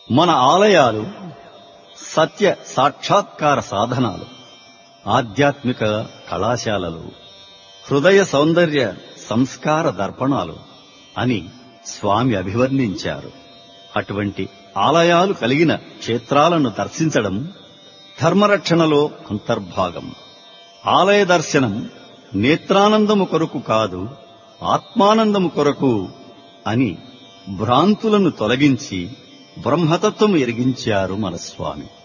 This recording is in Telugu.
మన ఆలయాలు సత్య సాక్షాత్కార సాధనాలు ఆధ్యాత్మిక కళాశాలలు హృదయ సౌందర్య సంస్కార దర్పణాలు అని స్వామి అభివర్ణించారు అటువంటి ఆలయాలు కలిగిన క్షేత్రాలను దర్శించడం ధర్మరక్షణలో అంతర్భాగం ఆలయ దర్శనం నేత్రానందము కొరకు కాదు ఆత్మానందము కొరకు అని భ్రాంతులను తొలగించి బ్రహ్మతత్వము ఎరిగించారు మన స్వామి